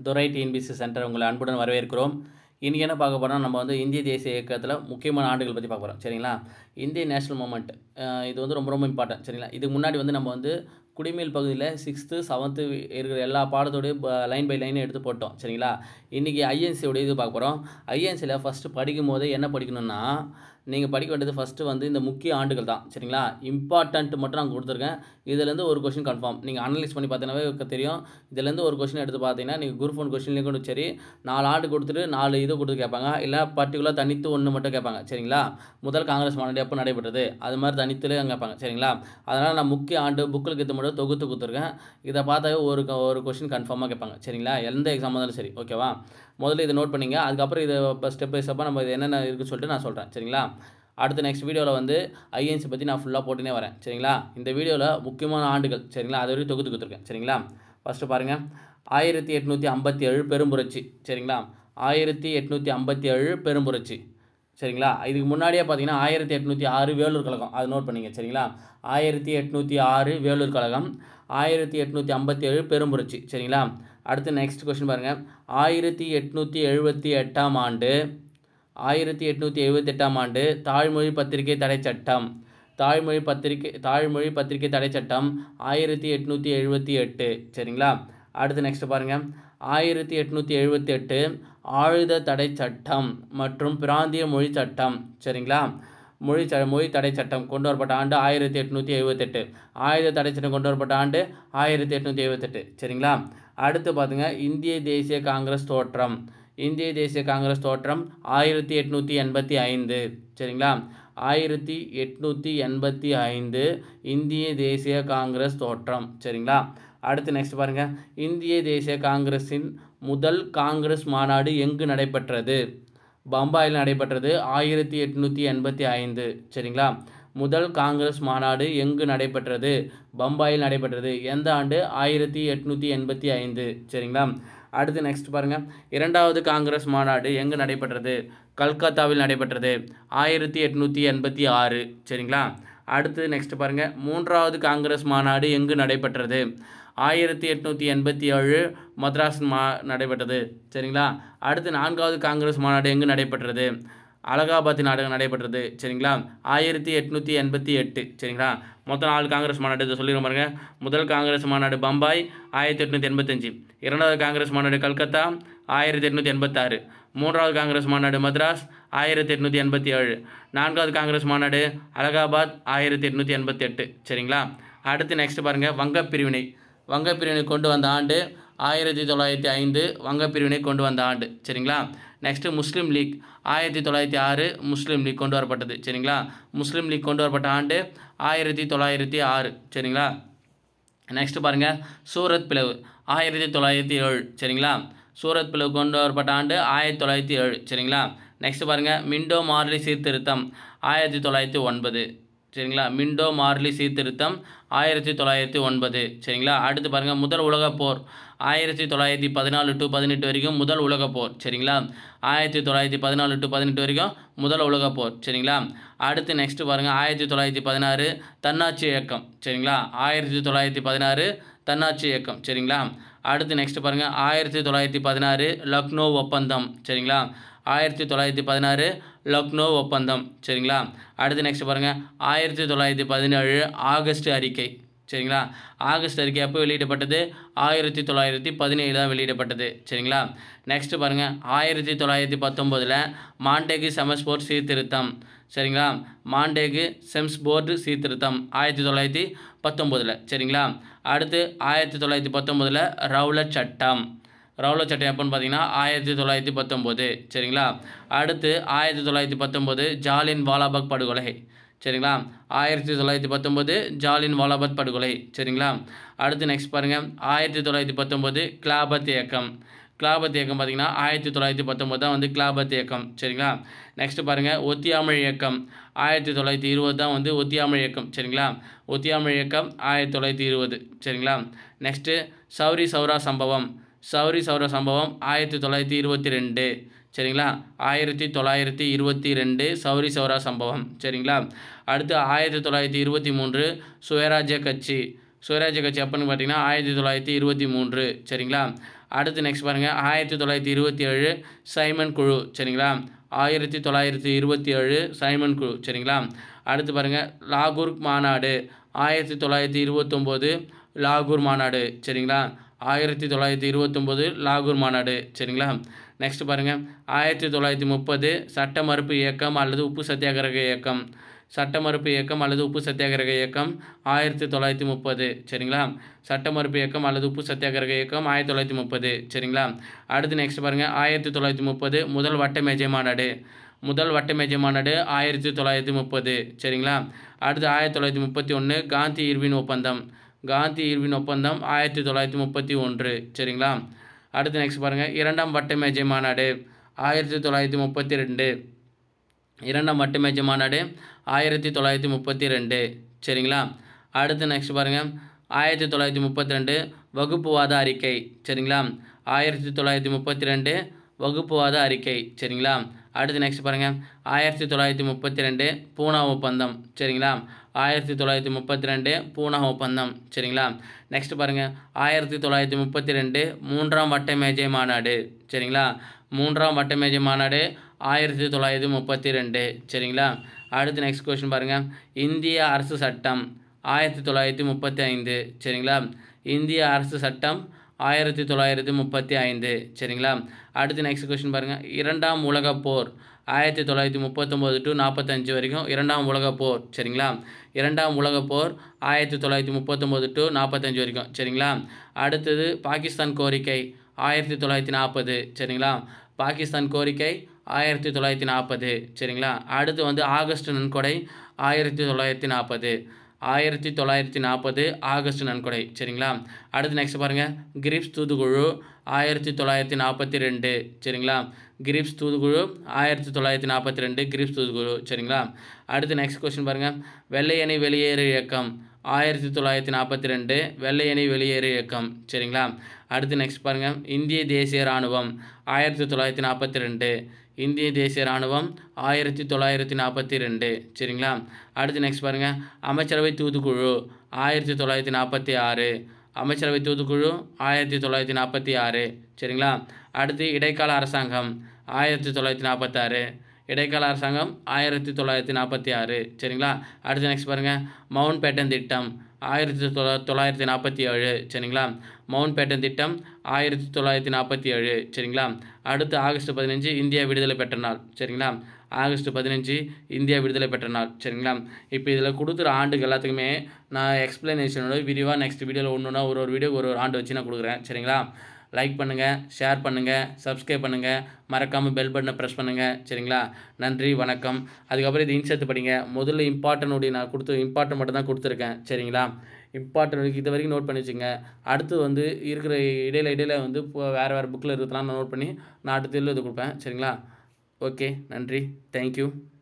துரை TNPSC centre உங்களை அன்புடன் வரவேற்கிறோம் இன்றைக்கி என்ன பார்க்க போகிறோம் நம்ம வந்து இந்திய தேசிய இயக்கத்தில் முக்கியமான ஆண்டுகள் பற்றி பார்க்க போகிறோம் சரிங்களா இந்திய நேஷனல் மூமெண்ட் இது வந்து ரொம்ப ரொம்ப இம்பார்ட்டன்ட் சரிங்களா இதுக்கு முன்னாடி வந்து நம்ம வந்து குடிமையில் பகுதியில் சிக்ஸ்த்து செவன்த்து இருக்கிற எல்லா பாடத்தோடைய லைன் பை லைன் எடுத்து போட்டோம் சரிங்களா இன்றைக்கி ஐஎன்சியோடைய இது பார்க்க போகிறோம் ஐஎன்சியில் ஃபஸ்ட்டு படிக்கும் போது என்ன படிக்கணும்னா நீங்கள் படிக்க வேண்டியது ஃபஸ்ட்டு வந்து இந்த முக்கிய ஆண்டுகள் தான் சரிங்களா இம்பார்ட்டன்ட் மட்டும் நான் கொடுத்துருக்கேன் இதுலேருந்து ஒரு கொஷின் கன்ஃபார்ம் நீங்கள் அனலைஸ் பண்ணி பார்த்தீங்கன்னாவே தெரியும் இதுலேருந்து ஒரு கொஷின் எடுத்து பார்த்தீங்கன்னா நீங்கள் குரூப் ஒன் கொஷின்லேயும் கூட சரி நாலு ஆண்டு கொடுத்துட்டு நாலு இது கொடுத்து கேட்பாங்க இல்லை பர்டிகுலர் தனித்து ஒன்று மட்டும் கேட்பாங்க சரிங்களா முதல் காங்கிரஸ் மாநாடு எப்போ நடைபெற்றது அது மாதிரி தனித்துலேயே கேட்பாங்க சரிங்களா அதனால் நான் முக்கிய ஆண்டு புக்கில் கிட்ட மட்டும் தொகுத்து கொடுத்துருக்கேன் இதை பார்த்தாவே ஒரு ஒரு கொஷின் கன்ஃபார்மாக கேட்பாங்க சரிங்களா எந்த எக்ஸாம் இருந்தாலும் சரி ஓகேவா முதல்ல இதை நோட் பண்ணிங்க அதுக்கப்புறம் இதை இப்போ ஸ்டெப் பை ஸ்டெப்பாக நம்ம இது என்னென்ன இருக்குன்னு சொல்லிட்டு நான் சொல்கிறேன் சரிங்களா அடுத்த நெக்ஸ்ட் வீடியோவில் வந்து ஐஎன்சி பற்றி நான் ஃபுல்லாக போட்டுனே வரேன் சரிங்களா இந்த வீடியோவில் முக்கியமான ஆண்டுகள் சரிங்களா அது வரைக்கும் தொகுத்து கொடுத்துருக்கேன் சரிங்களா ஃபஸ்ட்டு பாருங்கள் ஆயிரத்தி எட்நூற்றி ஐம்பத்தி ஏழு பெரும்புரட்சி சரிங்களா ஆயிரத்தி எட்நூற்றி ஐம்பத்தி ஏழு பெரும்புரட்சி சரிங்களா இதுக்கு முன்னாடியே பார்த்தீங்கன்னா ஆயிரத்தி எட்நூற்றி ஆறு வேலூர் கழகம் அது நோட் பண்ணிங்க சரிங்களா ஆயிரத்தி எட்நூற்றி ஆறு வேலூர் கழகம் ஆயிரத்தி எட்நூற்றி ஐம்பத்தி ஏழு பெரும்புரட்சி சரிங்களா அடுத்து நெக்ஸ்ட் கொஸ்டின் பாருங்கள் ஆயிரத்தி எட்நூற்றி எழுபத்தி எட்டாம் ஆண்டு ஆயிரத்தி எட்நூற்றி எழுபத்தெட்டாம் ஆண்டு தாய்மொழி பத்திரிகை தடை சட்டம் தாய்மொழி பத்திரிகை தாய்மொழி பத்திரிகை தடை சட்டம் ஆயிரத்தி எட்நூற்றி எழுபத்தி எட்டு சரிங்களா அடுத்து நெக்ஸ்ட் பாருங்கள் ஆயிரத்தி எட்நூற்றி எழுபத்தி எட்டு ஆயுத தடை சட்டம் மற்றும் பிராந்திய மொழி சட்டம் சரிங்களா மொழி ச மொழி தடை சட்டம் கொண்டு வரப்பட்ட ஆண்டு ஆயிரத்தி எட்நூற்றி எழுபத்தெட்டு ஆயுத தடை சட்டம் கொண்டு வரப்பட்ட ஆண்டு ஆயிரத்தி எட்நூற்றி எழுபத்தெட்டு சரிங்களா அடுத்து பார்த்துங்க இந்திய தேசிய காங்கிரஸ் தோற்றம் இந்திய தேசிய காங்கிரஸ் தோற்றம் ஆயிரத்தி எட்நூற்றி எண்பத்தி ஐந்து சரிங்களா ஆயிரத்தி எட்நூற்றி எண்பத்தி ஐந்து இந்திய தேசிய காங்கிரஸ் தோற்றம் சரிங்களா அடுத்து நெக்ஸ்ட் பாருங்கள் இந்திய தேசிய காங்கிரஸின் முதல் காங்கிரஸ் மாநாடு எங்கு நடைபெற்றது பம்பாயில் நடைபெற்றது ஆயிரத்தி எட்நூற்றி எண்பத்தி ஐந்து சரிங்களா முதல் காங்கிரஸ் மாநாடு எங்கு நடைபெற்றது பம்பாயில் நடைபெற்றது எந்த ஆண்டு ஆயிரத்தி எட்நூற்றி எண்பத்தி ஐந்து சரிங்களா அடுத்து நெக்ஸ்ட் பாருங்கள் இரண்டாவது காங்கிரஸ் மாநாடு எங்கு நடைபெற்றது கல்கத்தாவில் நடைபெற்றது ஆயிரத்தி எட்நூற்றி எண்பத்தி ஆறு சரிங்களா அடுத்து நெக்ஸ்ட் பாருங்கள் மூன்றாவது காங்கிரஸ் மாநாடு எங்கு நடைபெற்றது ஆயிரத்தி எட்நூற்றி எண்பத்தி ஏழு மദ്രാஸ் மா நடைபெற்றது சரிங்களா அடுத்து நான்காவது காங்கிரஸ் மாநாடு எங்கு நடைபெற்றது அலகாபாத் நாடகம் நடைபெற்றது சரிங்களா ஆயிரத்தி எட்நூற்றி எண்பத்தி எட்டு சரிங்களா மொத்தம் நாலு காங்கிரஸ் மாநாடு இதை சொல்லிடுறோம் பாருங்க முதல் காங்கிரஸ் மாநாடு பம்பாய் ஆயிரத்தி எட்நூற்றி எண்பத்தஞ்சு இரண்டாவது காங்கிரஸ் மாநாடு கல்கத்தா ஆயிரத்தி எட்நூற்றி எண்பத்தாறு மூன்றாவது காங்கிரஸ் மாநாடு மദ്രാஸ் ஆயிரத்தி எட்நூற்றி எண்பத்தி ஏழு நான்காவது காங்கிரஸ் மாநாடு அலகாபாத் ஆயிரத்தி எட்நூற்றி எண்பத்தி எட்டு சரிங்களா அடுத்து நெக்ஸ்ட் பாருங்கள் வங்கப் பிரிவினை வங்கப் பிரிவினை கொண்டு வந்த ஆண்டு ஆயிரத்தி தொள்ளாயிரத்தி ஐந்து வங்கப் பிரிவினை கொண்டு வந்த ஆண்டு சரிங்களா நெக்ஸ்ட்டு முஸ்லீம் லீக் ஆயிரத்தி தொள்ளாயிரத்தி ஆறு முஸ்லீம் லீக் கொண்டு வரப்பட்டது சரிங்களா முஸ்லீம் லீக் கொண்டு வரப்பட்ட ஆண்டு ஆயிரத்தி தொள்ளாயிரத்தி ஆறு சரிங்களா நெக்ஸ்ட்டு பாருங்கள் சூரத் பிளவு ஆயிரத்தி தொள்ளாயிரத்தி ஏழு சரிங்களா சூரத் பிளவு கொண்டு வரப்பட்ட ஆண்டு ஆயிரத்தி தொள்ளாயிரத்தி ஏழு சரிங்களா நெக்ஸ்ட் பாருங்கள் மிண்டோ மார்லி சீர்திருத்தம் ஆயிரத்தி தொள்ளாயிரத்தி ஒன்பது சரிங்களா மிண்டோ மார்லி சீர்திருத்தம் ஆயிரத்தி தொள்ளாயிரத்தி ஒன்பது சரிங்களா அடுத்து பாருங்கள் முதல் உலகப் போர் ஆயிரத்தி தொள்ளாயிரத்தி பதினாலு டு பதினெட்டு வரைக்கும் முதல் உலகப் போர் சரிங்களா ஆயிரத்தி தொள்ளாயிரத்தி பதினாலு டு பதினெட்டு வரைக்கும் முதல் உலகப் போர் சரிங்களா அடுத்து நெக்ஸ்ட்டு பாருங்கள் ஆயிரத்தி தொள்ளாயிரத்தி பதினாறு தன்னாட்சி இயக்கம் சரிங்களா ஆயிரத்தி தொள்ளாயிரத்தி பதினாறு தன்னாட்சி இயக்கம் சரிங்களா அடுத்து நெக்ஸ்ட் பாருங்கள் ஆயிரத்தி தொள்ளாயிரத்தி பதினாறு லக்னோ ஒப்பந்தம் சரிங்களா ஆயிரத்தி தொள்ளாயிரத்தி பதினாறு லக்னோ ஒப்பந்தம் சரிங்களா அடுத்து நெக்ஸ்ட் பாருங்கள் ஆயிரத்தி தொள்ளாயிரத்தி பதினேழு ஆகஸ்ட் அறிக்கை சரிங்களா ஆகஸ்ட் அறிக்கை எப்போ வெளியிடப்பட்டது ஆயிரத்தி தொள்ளாயிரத்தி பதினேழு தான் வெளியிடப்பட்டது சரிங்களா நெக்ஸ்ட்டு பாருங்கள் ஆயிரத்தி தொள்ளாயிரத்தி பத்தொம்போதில் மாண்டேகு செமஸ்போர்ட் சீர்திருத்தம் சரிங்களா மாண்டேகு செம்ஸ் போர்டு சீர்திருத்தம் ஆயிரத்தி தொள்ளாயிரத்தி பத்தொம்போதில் சரிங்களா அடுத்து ஆயிரத்தி தொள்ளாயிரத்தி பத்தொம்போதில் ரவுலட் சட்டம் ரவுலட் சட்டம் எப்போன்னு பார்த்தீங்கன்னா ஆயிரத்தி தொள்ளாயிரத்தி பத்தொம்போது சரிங்களா அடுத்து ஆயிரத்தி தொள்ளாயிரத்தி பத்தொம்போது ஜாலின் வாலாபாக் படுகொலை சரிங்களா ஆயிரத்தி தொள்ளாயிரத்தி பத்தொம்போது ஜாலின் வாலாபாத் படுகொலை சரிங்களா அடுத்து நெக்ஸ்ட் பாருங்கள் ஆயிரத்தி தொள்ளாயிரத்தி பத்தொம்போது கிளாபத் இயக்கம் கிளாபத் இயக்கம் பார்த்தீங்கன்னா ஆயிரத்தி தொள்ளாயிரத்தி பத்தொம்போது தான் வந்து கிளாபத் இயக்கம் சரிங்களா நெக்ஸ்ட் பாருங்கள் ஒத்தியாமொழி இயக்கம் ஆயிரத்தி தொள்ளாயிரத்தி இருபது தான் வந்து ஒத்தியாமொழி இயக்கம் சரிங்களா ஒத்தியாமொழி இயக்கம் ஆயிரத்தி தொள்ளாயிரத்தி இருபது சரிங்களா நெக்ஸ்ட்டு சௌரி சௌரா சம்பவம் சௌரி சௌரா சம்பவம் ஆயிரத்தி தொள்ளாயிரத்தி இருபத்தி ரெண்டு சரிங்களா ஆயிரத்தி தொள்ளாயிரத்தி இருபத்தி ரெண்டு சௌரி சௌரா சம்பவம் சரிங்களா அடுத்து ஆயிரத்தி தொள்ளாயிரத்தி இருபத்தி மூன்று சுயராஜ்ய கட்சி சுயராஜ்ய கட்சி எப்போன்னு பார்த்தீங்கன்னா ஆயிரத்தி தொள்ளாயிரத்தி இருபத்தி மூன்று சரிங்களா அடுத்து நெக்ஸ்ட் பாருங்கள் ஆயிரத்தி தொள்ளாயிரத்தி இருபத்தி ஏழு சைமன் குழு சரிங்களா ஆயிரத்தி தொள்ளாயிரத்தி இருபத்தி ஏழு சைமன் குழு சரிங்களா அடுத்து பாருங்கள் லாகூர் மாநாடு ஆயிரத்தி தொள்ளாயிரத்தி இருபத்தொம்போது லாகூர் மாநாடு சரிங்களா ஆயிரத்தி தொள்ளாயிரத்தி இருபத்தொம்போது லாகூர் மாநாடு சரிங்களா நெக்ஸ்ட் பாருங்கள் ஆயிரத்தி தொள்ளாயிரத்தி முப்பது சட்ட மறுப்பு இயக்கம் அல்லது உப்பு சத்தியாகிரக இயக்கம் சட்ட மறுப்பு இயக்கம் அல்லது உப்பு சத்தியாகிரக இயக்கம் ஆயிரத்தி தொள்ளாயிரத்தி முப்பது சரிங்களா சட்ட மறுப்பு இயக்கம் அல்லது உப்பு சத்தியாகிரக இயக்கம் ஆயிரத்தி தொள்ளாயிரத்தி முப்பது சரிங்களா அடுத்து நெக்ஸ்ட் பாருங்கள் ஆயிரத்தி தொள்ளாயிரத்தி முப்பது முதல் வட்ட மேஜை மாநாடு முதல் வட்ட மேஜை மாநாடு ஆயிரத்தி தொள்ளாயிரத்தி முப்பது சரிங்களா அடுத்து ஆயிரத்தி தொள்ளாயிரத்தி முப்பத்தி ஒன்று காந்தி இர்வின் ஒப்பந்தம் காந்தி இர்வின் ஒப்பந்தம் ஆயிரத்தி தொள்ளாயிரத்தி முப்பத்தி ஒன்று சரிங்களா அடுத்து நெக்ஸ்ட் பாருங்கள் இரண்டாம் வட்ட மேஜை மாநாடு ஆயிரத்தி தொள்ளாயிரத்தி முப்பத்தி ரெண்டு இரண்டாம் வட்ட மேஜை மாநாடு ஆயிரத்தி தொள்ளாயிரத்தி முப்பத்தி ரெண்டு சரிங்களா அடுத்து நெக்ஸ்ட் பாருங்கள் ஆயிரத்தி தொள்ளாயிரத்தி முப்பத்தி ரெண்டு வகுப்புவாத அறிக்கை சரிங்களா ஆயிரத்தி தொள்ளாயிரத்தி முப்பத்தி ரெண்டு வகுப்புவாத அறிக்கை சரிங்களா அடுத்து நெக்ஸ்ட் பாருங்கள் ஆயிரத்தி தொள்ளாயிரத்தி முப்பத்தி ரெண்டு பூனா ஒப்பந்தம் சரிங்களா ஆயிரத்தி தொள்ளாயிரத்தி முப்பத்தி ரெண்டு பூனா ஒப்பந்தம் சரிங்களா நெக்ஸ்ட் பாருங்கள் ஆயிரத்தி தொள்ளாயிரத்தி முப்பத்தி ரெண்டு மூன்றாம் வட்ட மேஜை மாநாடு சரிங்களா மூன்றாம் வட்ட மேஜை மாநாடு ஆயிரத்தி தொள்ளாயிரத்தி முப்பத்தி ரெண்டு சரிங்களா அடுத்து நெக்ஸ்ட் கொஸ்டின் பாருங்கள் இந்திய அரசு சட்டம் ஆயிரத்தி தொள்ளாயிரத்தி முப்பத்தி ஐந்து சரிங்களா இந்திய அரசு சட்டம் ஆயிரத்தி தொள்ளாயிரத்தி முப்பத்தி ஐந்து சரிங்களா அடுத்து நெக்ஸ்ட் கொஸ்டின் பாருங்கள் இரண்டாம் உலகப் போர் ஆயிரத்தி தொள்ளாயிரத்தி முப்பத்தொம்போது டு நாற்பத்தஞ்சு வரைக்கும் இரண்டாம் உலகப் போர் சரிங்களா இரண்டாம் உலகப் போர் ஆயிரத்தி தொள்ளாயிரத்தி முப்பத்தொம்போது டு நாற்பத்தஞ்சு வரைக்கும் சரிங்களா அடுத்தது பாகிஸ்தான் கோரிக்கை ஆயிரத்தி தொள்ளாயிரத்தி நாற்பது சரிங்களா பாகிஸ்தான் கோரிக்கை ஆயிரத்தி தொள்ளாயிரத்தி நாற்பது சரிங்களா அடுத்து வந்து ஆகஸ்ட் நன்கொடை ஆயிரத்தி தொள்ளாயிரத்தி நாற்பது ஆயிரத்தி தொள்ளாயிரத்தி நாற்பது ஆகஸ்ட் நன்கொடை சரிங்களா அடுத்து நெக்ஸ்ட் பாருங்கள் கிரிப்ஸ் தூதுக்குழு ஆயிரத்தி தொள்ளாயிரத்தி நாற்பத்தி ரெண்டு சரிங்களா கிரிப்ஸ் தூதுக்குழு ஆயிரத்தி தொள்ளாயிரத்தி நாற்பத்தி ரெண்டு கிரிப்ஸ் தூதுக்குழு சரிங்களா அடுத்து நெக்ஸ்ட் கொஸ்டின் பாருங்கள் வெள்ளையணி வெளியேறு இயக்கம் ஆயிரத்தி தொள்ளாயிரத்தி நாற்பத்தி ரெண்டு வெள்ளையணி வெளியேறு இயக்கம் சரிங்களா அடுத்து நெக்ஸ்ட் பாருங்கள் இந்திய தேசிய இராணுவம் ஆயிரத்தி தொள்ளாயிரத்தி நாற்பத்தி ரெண்டு இந்திய தேசிய இராணுவம் ஆயிரத்தி தொள்ளாயிரத்தி நாற்பத்தி ரெண்டு சரிங்களா அடுத்து நெக்ஸ்ட் பாருங்கள் அமைச்சரவை தூதுக்குழு ஆயிரத்தி தொள்ளாயிரத்தி நாற்பத்தி ஆறு அமைச்சரவை தூதுக்குழு ஆயிரத்தி தொள்ளாயிரத்தி நாற்பத்தி ஆறு சரிங்களா அடுத்து இடைக்கால அரசாங்கம் ஆயிரத்தி தொள்ளாயிரத்தி நாற்பத்தாறு இடைக்கால அரசாங்கம் ஆயிரத்தி தொள்ளாயிரத்தி நாற்பத்தி ஆறு சரிங்களா அடுத்து நெக்ஸ்ட் பாருங்கள் மவுண்ட் பேட்டன் திட்டம் ஆயிரத்தி தொள்ளா தொள்ளாயிரத்தி நாற்பத்தி ஏழு சரிங்களா மவுண்ட் பேட்டன் திட்டம் ஆயிரத்தி தொள்ளாயிரத்தி நாற்பத்தி ஏழு சரிங்களா அடுத்து ஆகஸ்ட் பதினஞ்சு இந்தியா விடுதலை பெற்ற நாள் சரிங்களா ஆகஸ்ட் பதினஞ்சு இந்தியா விடுதலை பெற்ற நாள் சரிங்களா இப்போ இதில் கொடுக்குற ஆண்டுக்கு எல்லாத்துக்குமே நான் எக்ஸ்ப்ளனேஷனோட விரிவாக நெக்ஸ்ட் வீடியோவில் ஒன்று ஒன்றா ஒரு ஒரு வீடியோ ஒரு ஒரு ஆண்டு வச்சு நான் கொடுக்குறேன் சரிங்களா லைக் பண்ணுங்கள் ஷேர் பண்ணுங்கள் சப்ஸ்கிரைப் பண்ணுங்கள் மறக்காமல் பெல் பட்டனை ப்ரெஸ் பண்ணுங்கள் சரிங்களா நன்றி வணக்கம் அதுக்கப்புறம் இது இன்செர்ட் படிங்க முதல்ல இம்பார்ட்டனுடைய நான் கொடுத்து இம்பார்ட்டன் மட்டும் தான் கொடுத்துருக்கேன் சரிங்களா இம்பார்ட்டன்ட் இது வரைக்கும் நோட் பண்ணி வச்சுங்க அடுத்து வந்து இருக்கிற இடையில இடையில வந்து இப்போ வேறு வேறு புக்கில் இருக்கிறதுலாம் நான் நோட் பண்ணி நான் அடுத்த இதில் இது கொடுப்பேன் சரிங்களா ஓகே நன்றி தேங்க்யூ